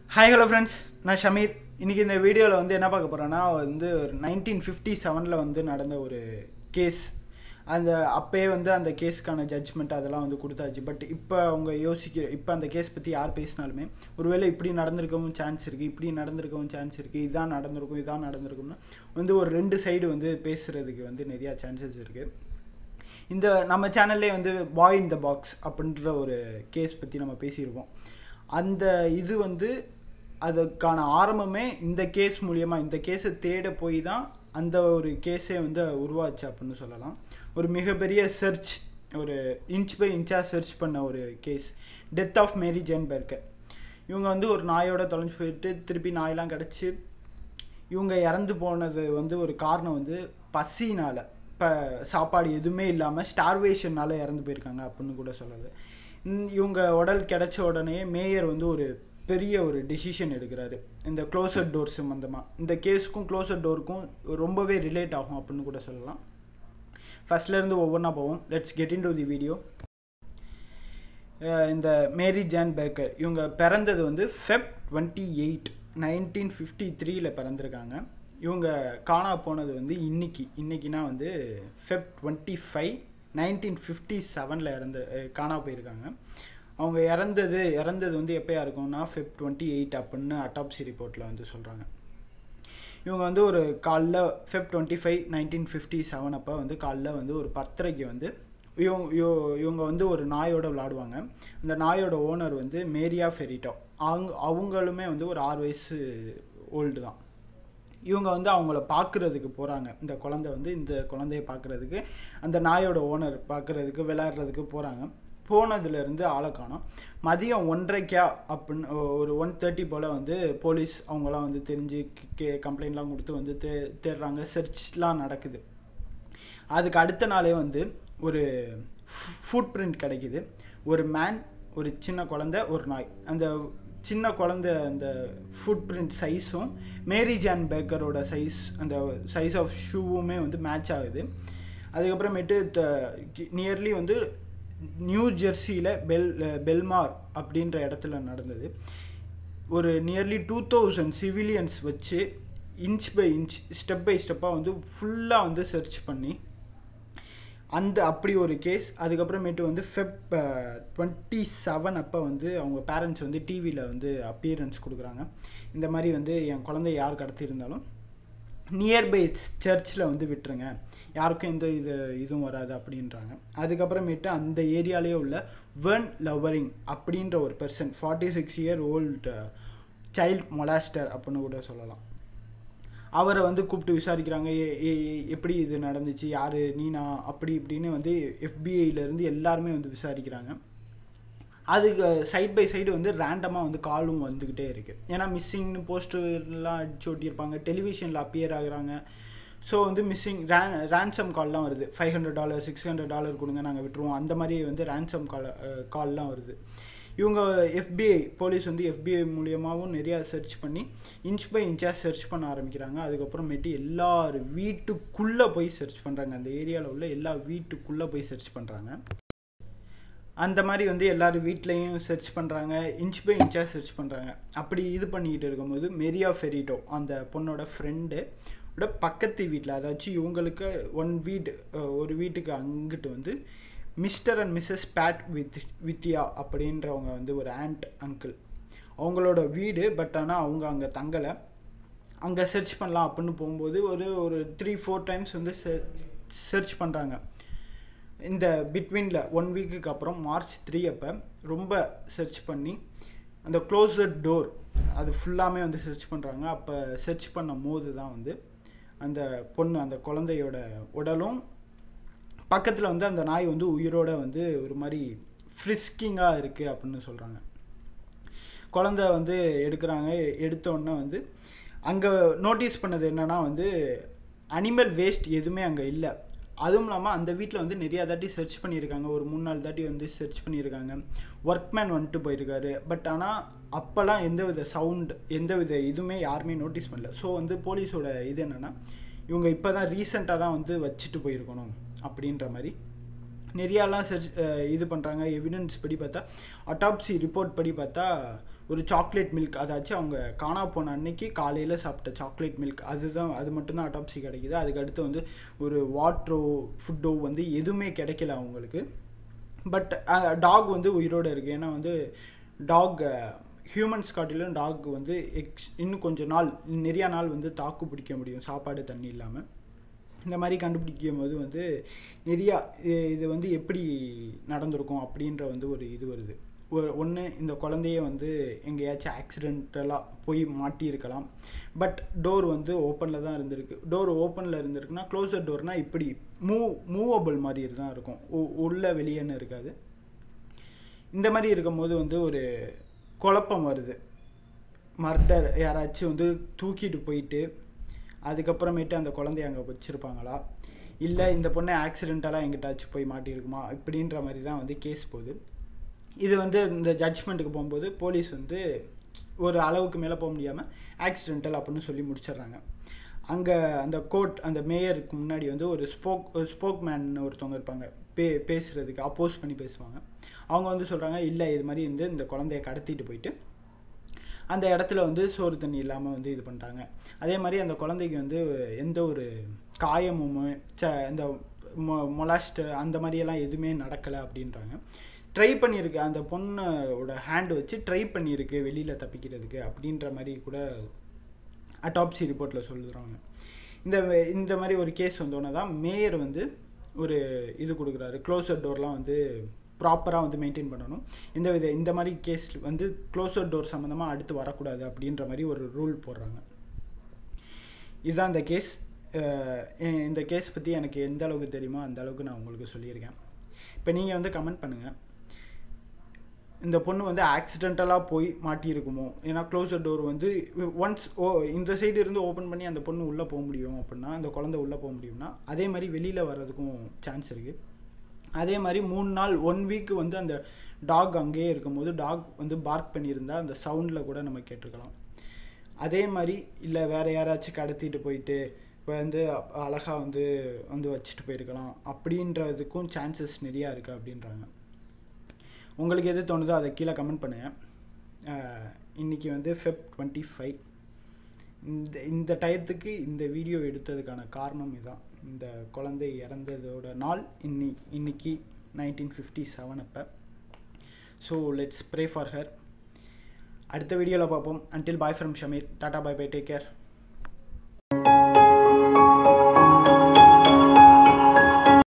hi hello friends நான் ஷமீர் இன்றைக்கி இந்த வீடியோவில் வந்து என்ன பார்க்க போகிறேன்னா வந்து ஒரு நைன்டீன் ஃபிஃப்டி செவனில் வந்து நடந்த ஒரு கேஸ் அந்த அப்பயே வந்து அந்த கேஸ்க்கான ஜட்ஜ்மெண்ட் அதெல்லாம் வந்து கொடுத்தாச்சு பட் இப்போ அவங்க யோசிக்க இப்போ அந்த கேஸ் பற்றி யார் பேசினாலுமே ஒருவேளை இப்படி நடந்திருக்கவும் சான்ஸ் இருக்குது இப்படி நடந்திருக்கவும் சான்ஸ் இருக்குது இதான் நடந்திருக்கும் இதான் நடந்திருக்கும்னா வந்து ஒரு ரெண்டு சைடு வந்து பேசுகிறதுக்கு வந்து நிறையா சான்சஸ் இருக்குது இந்த நம்ம சேனல்லே வந்து பாய் இன் த பாக்ஸ் அப்படின்ற ஒரு கேஸ் பற்றி நம்ம பேசியிருக்கோம் அந்த இது வந்து அதுக்கான ஆரம்பமே இந்த கேஸ் மூலியமாக இந்த கேஸை தேட போய் தான் அந்த ஒரு கேஸே வந்து உருவாச்சு அப்படின்னு சொல்லலாம் ஒரு மிகப்பெரிய சர்ச் ஒரு இன்ச் பை இன்ச்சாக சர்ச் பண்ண ஒரு case death of Mary Jane Berger இவங்க வந்து ஒரு நாயோட தொலைஞ்சு போயிட்டு திருப்பி நாயெல்லாம் கிடச்சி இவங்க இறந்து போனது வந்து ஒரு காரணம் வந்து பசினால் இப்போ சாப்பாடு எதுவுமே இல்லாமல் ஸ்டார்வேஷனால் இறந்து போயிருக்காங்க அப்படின்னு கூட சொல்லது இவங்க உடல் கிடைச்ச உடனே மேயர் வந்து ஒரு பெரிய ஒரு டெசிஷன் எடுக்கிறாரு இந்த க்ளோசர் டோர் சம்மந்தமாக இந்த கேஸுக்கும் க்ளோசர் டோருக்கும் ரொம்பவே ரிலேட் ஆகும் அப்படின்னு கூட சொல்லலாம் ஃபஸ்ட்லேருந்து ஒவ்வொன்றா போவோம் let's get into the video இந்த மேரி ஜான் பேக்கர் இவங்க பிறந்தது வந்து Feb twenty eight nineteen fifty த்ரீல பிறந்திருக்காங்க இவங்க காணா போனது வந்து இன்னைக்கு இன்னைக்குனா வந்து Feb twenty five nineteen fifty செவனில் இறந்து காணா போயிருக்காங்க அவங்க இறந்தது இறந்தது வந்து எப்போயா இருக்கும்னா ஃபெப் டுவெண்ட்டி எயிட் அப்படின்னு அட்டாப்சி ரிப்போர்ட்டில் வந்து சொல்கிறாங்க இவங்க வந்து ஒரு காலைல Feb twenty five nineteen fifty seven அப்போ வந்து காலைல வந்து ஒரு பத்தரைக்கு வந்து இவங்க இவங்க வந்து ஒரு நாயோட விளாடுவாங்க அந்த நாயோட ஓனர் வந்து மேரியா ஃபெரிட்டோ அவங்க அவங்களுமே வந்து ஒரு ஆறு வயசு ஓல்டு தான் இவங்க வந்து அவங்கள பார்க்குறதுக்கு போகிறாங்க இந்த குழந்தை வந்து இந்த குழந்தைய பார்க்குறதுக்கு அந்த நாயோட ஓனர் பார்க்குறதுக்கு விளையாடுறதுக்கு போகிறாங்க போனதுலேருந்து ஆளை காணும் மதியம் ஒன்றரைக்கா அப்படின்னு ஒரு ஒன் தேர்ட்டி போல் வந்து போலீஸ் அவங்களாம் வந்து தெரிஞ்சு கே கம்ப்ளைண்ட்லாம் கொடுத்து வந்து தே தேடுறாங்க சர்ச்லாம் நடக்குது அதுக்கு அடுத்த நாளே வந்து ஒரு ஃபுட் பிரிண்ட் கிடைக்கிது ஒரு மேன் ஒரு சின்ன குழந்த ஒரு நாய் அந்த சின்ன குழந்த அந்த ஃபுட் பிரிண்ட் சைஸும் மேரி ஜான் பேக்கரோட சைஸ் அந்த சைஸ் ஆஃப் ஷூவுமே வந்து மேட்ச் ஆகுது அதுக்கப்புறமேட்டு நியர்லி வந்து நியூ ஜெர்சியில் பெல் பெல்மார் அப்படின்ற இடத்துல நடந்தது ஒரு நியர்லி டூ தௌசண்ட் சிவிலியன்ஸ் வச்சு inch by inch step by ஸ்டெப்பாக வந்து ஃபுல்லாக வந்து சர்ச் பண்ணி அந்த அப்படி ஒரு கேஸ் அதுக்கப்புறமேட்டு வந்து ஃபெப் டுவெண்ட்டி செவன் அப்போ வந்து அவங்க பேரண்ட்ஸ் வந்து டிவியில் வந்து அப்பியரன்ஸ் கொடுக்குறாங்க இந்த மாதிரி வந்து என் குழந்தை யார் கடத்தியிருந்தாலும் நியர்பை சர்ச்சில் வந்து விட்டுருங்க யாருக்கும் எந்த இது இதுவும் வராது அப்படின்றாங்க அதுக்கப்புறமேட்டு அந்த ஏரியாலேயே உள்ள வேர்ன் லவரிங் அப்படின்ற ஒரு person forty six year old child molester அப்படின்னு கூட சொல்லலாம் அவரை வந்து கூப்பிட்டு விசாரிக்கிறாங்க எப்படி இது நடந்துச்சு யார் நீனா அப்படி இப்படின்னு வந்து எஃபிஐலேருந்து எல்லாருமே வந்து விசாரிக்கிறாங்க அதுக்கு சைட் பை சைடு வந்து ரேண்டமாக வந்து காலும் வந்துக்கிட்டே இருக்குது ஏன்னா மிஸ்ஸிங்னு போஸ்டர்லாம் அடிச்சு ஒட்டியிருப்பாங்க டெலிவிஷனில் அப்பியர் ஆகுறாங்க ஸோ வந்து மிஸ்ஸிங் ரே ரேன்சம் கால்லாம் வருது five hundred dollar six hundred dollar கொடுங்க நாங்கள் விட்டுருவோம் அந்த மாதிரி வந்து ரேன்சம் கால் கால்லாம் வருது இவங்க எஃபிஐ போலீஸ் வந்து எஃபிஐ மூலியமாகவும் நிறையா சர்ச் பண்ணி இன்ச் பை இன்ச்சாக சர்ச் பண்ண ஆரம்பிக்கிறாங்க அதுக்கப்புறமேட்டு எல்லார் வீட்டுக்குள்ளே போய் சர்ச் பண்ணுறாங்க அந்த ஏரியாவில் உள்ள எல்லா வீட்டுக்குள்ளே போய் சர்ச் பண்ணுறாங்க அந்த மாதிரி வந்து எல்லோரும் வீட்லேயும் சர்ச் பண்ணுறாங்க இன்ச் பை இன்ச்சாக சர்ச் பண்ணுறாங்க அப்படி இது பண்ணிக்கிட்டு இருக்கும்போது மெரியா ஃபெரிட்டோ அந்த பொண்ணோட ஃப்ரெண்டு பக்கத்து வீட்டில் அதாச்சும் இவங்களுக்கு ஒன் வீடு ஒரு வீட்டுக்கு அங்கிட்டு வந்து மிஸ்டர் அண்ட் மிஸ்ஸஸ் பேட் வித் வித்யா அப்படின்றவங்க வந்து ஒரு ஆண்ட் அங்கிள் அவங்களோட வீடு பட் ஆனால் அவங்க அங்கே தங்கலை அங்கே சர்ச் பண்ணலாம் அப்படின்னு போகும்போது ஒரு ஒரு த்ரீ ஃபோர் டைம்ஸ் வந்து சர்ச் பண்ணுறாங்க இந்த பிட்வீனில் ஒன் வீக்குக்கு அப்புறம் மார்ச் த்ரீ அப்போ ரொம்ப சர்ச் பண்ணி அந்த க்ளோசர் டோர் அது ஃபுல்லாமே வந்து சர்ச் பண்ணுறாங்க அப்போ சர்ச் பண்ணும் போது தான் வந்து அந்த பொண்ணு அந்த குழந்தையோட உடலும் பக்கத்தில் வந்து அந்த நாய் வந்து உயிரோட வந்து ஒரு மாதிரி ஃப்ரிஸ்கிங்காக இருக்குது அப்படின்னு சொல்கிறாங்க குழந்த வந்து எடுக்கிறாங்க எடுத்தோடனே வந்து அங்கே நோட்டீஸ் பண்ணது என்னென்னா வந்து அனிமல் வேஸ்ட் எதுவுமே அங்கே இல்லை அதுவும் இல்லாமல் அந்த வீட்டில் வந்து நிறையா தாட்டி சர்ச் பண்ணியிருக்காங்க ஒரு மூணு நாலு தாட்டி வந்து சர்ச் பண்ணியிருக்காங்க ஒர்க்மேன் வந்துட்டு போயிருக்காரு பட் ஆனால் அப்போல்லாம் எந்த வித சவுண்ட் எந்த வித இதுவுமே யாருமே நோட்டீஸ் பண்ணல ஸோ வந்து போலீஸோட இது என்னென்னா இவங்க இப்போ தான் ரீசெண்டாக தான் வந்து வச்சுட்டு போயிருக்கணும் அப்படின்ற மாதிரி நிறையாலாம் சர்ச் இது பண்ணுறாங்க எவிடன்ஸ் படி பார்த்தா அட்டாப்சி ரிப்போர்ட் படி பார்த்தா ஒரு சாக்லேட் மில்க் அதாச்சும் அவங்க காணா போன அன்னைக்கு காலையில் சாப்பிட்ட சாக்லேட் மில்க் அதுதான் அது மட்டும்தான் அட்டாப்சி கிடைக்குது அதுக்கு அடுத்து வந்து ஒரு வாட்டரோ ஃபுட்டோ வந்து எதுவுமே கிடைக்கல அவங்களுக்கு பட் டாக் வந்து உயிரோடு இருக்குது ஏன்னா வந்து டாக் ஹியூமன்ஸ் காட்டிலும் டாக் வந்து எக்ஸ் இன்னும் கொஞ்சம் நாள் நிறையா நாள் வந்து தாக்கு பிடிக்க முடியும் சாப்பாடு தண்ணி இல்லாமல் இந்த மாதிரி கண்டுபிடிக்கும் போது வந்து நிறையா இது வந்து எப்படி நடந்திருக்கும் அப்படின்ற வந்து ஒரு இது வருது ஒரு ஒன்று இந்த குழந்தைய வந்து எங்கேயாச்சும் ஆக்சிடென்டலாக போய் மாட்டியிருக்கலாம் பட் டோர் வந்து ஓப்பனில் தான் இருந்திருக்கு டோர் ஓப்பனில் இருந்திருக்குன்னா க்ளோசர் டோர்னால் இப்படி மூவ் மூவபிள் மாதிரி தான் இருக்கும் உள்ள வெளியேன்னு இருக்காது இந்த மாதிரி இருக்கும்போது வந்து ஒரு குழப்பம் வருது மர்டர் யாராச்சும் வந்து தூக்கிட்டு போயிட்டு அதுக்கப்புறமேட்டு அந்த குழந்தைய அங்கே வச்சுருப்பாங்களா இல்லை இந்த பொண்ணை ஆக்சிடென்டலாக எங்கிட்டாச்சும் போய் மாட்டியிருக்குமா இப்படின்ற மாதிரி தான் வந்து கேஸ் போகுது இது வந்து இந்த ஜட்ஜ்மெண்ட்டுக்கு போகும்போது போலீஸ் வந்து ஒரு அளவுக்கு மேலே போக முடியாமல் ஆக்சிடென்டல் அப்படின்னு சொல்லி முடிச்சிடுறாங்க அங்கே அந்த கோர்ட் அந்த மேயருக்கு முன்னாடி வந்து ஒரு ஸ்போக் ஒரு ஸ்போக் மேன் ஒருத்தவங்க இருப்பாங்க பே பேசுகிறதுக்கு அப்போஸ் பண்ணி பேசுவாங்க அவங்க வந்து சொல்கிறாங்க இல்லை இது மாதிரி வந்து இந்த குழந்தைய கடத்திட்டு போயிட்டு அந்த இடத்துல வந்து சோறு தண்ணி இல்லாமல் வந்து இது பண்ணிட்டாங்க அதே மாதிரி அந்த குழந்தைக்கு வந்து எந்த ஒரு காயமும் ச இந்த மொ மொலாஸ்ட் அந்த மாதிரியெல்லாம் எதுவுமே நடக்கலை அப்படின்றாங்க ட்ரை பண்ணியிருக்கு அந்த பொண்ணோட ஹேண்ட் வச்சு ட்ரை பண்ணியிருக்கு வெளியில் தப்பிக்கிறதுக்கு அப்படின்ற மாதிரி கூட அட்டாப்சி ரிப்போர்ட்டில் சொல்லுறாங்க இந்த இந்த மாதிரி ஒரு கேஸ் வந்தோன்னே தான் மேயர் வந்து ஒரு இது கொடுக்குறாரு க்ளோசர் டோர்லாம் வந்து ப்ராப்பராக வந்து மெயின்டைன் பண்ணணும் இந்த வித இந்த மாதிரி கேஸ் வந்து க்ளோசர் டோர் சம்மந்தமாக அடுத்து வரக்கூடாது அப்படின்ற மாதிரி ஒரு ரூல் போடுறாங்க இதுதான் இந்த கேஸ் இந்த கேஸ் பற்றி எனக்கு எந்த அளவுக்கு தெரியுமோ அந்த அளவுக்கு நான் உங்களுக்கு சொல்லியிருக்கேன் இப்போ நீங்கள் வந்து கமெண்ட் பண்ணுங்கள் இந்த பொண்ணு வந்து ஆக்சிடென்டலாக போய் மாட்டியிருக்குமோ ஏன்னா க்ளோசர் டோர் வந்து ஒன்ஸ் ஓ இந்த சைடு இருந்து ஓப்பன் பண்ணி அந்த பொண்ணு உள்ளே போக முடியும் அப்படின்னா அந்த குழந்தை உள்ளே போக முடியும்னா அதே மாதிரி வெளியில் வர்றதுக்கும் சான்ஸ் இருக்குது அதே மாதிரி மூணு நாள் ஒன் வீக் வந்து அந்த டாக் அங்கேயே இருக்கும்போது டாக் வந்து பார்க் பண்ணியிருந்தா அந்த சவுண்டில் கூட நம்ம கேட்டிருக்கலாம் அதே மாதிரி இல்லை வேறு யாராச்சும் கடத்திட்டு போயிட்டு இப்போ வந்து அழகாக வந்து வந்து வச்சுட்டு போயிருக்கலாம் அப்படின்றதுக்கும் சான்சஸ் நிறையா இருக்குது அப்படின்றாங்க உங்களுக்கு எது தோணுதோ அதை கீழே கமெண்ட் பண்ணுங்கள் இன்றைக்கி வந்து ஃபெப் டுவெண்ட்டி ஃபைவ் இந்த இந்த டயத்துக்கு இந்த வீடியோ எடுத்ததுக்கான காரணம் இதுதான் இந்த குழந்தை இறந்ததோட நாள் இன்னி இன்னைக்கு நைன்டீன் ஃபிஃப்டி செவன் அப்போ so let's pray for her அடுத்த வீடியோவில் பார்ப்போம் அன்டில் பாய் ஃப்ரம் ஷமீர் டாடா பை பை டேக் கேர்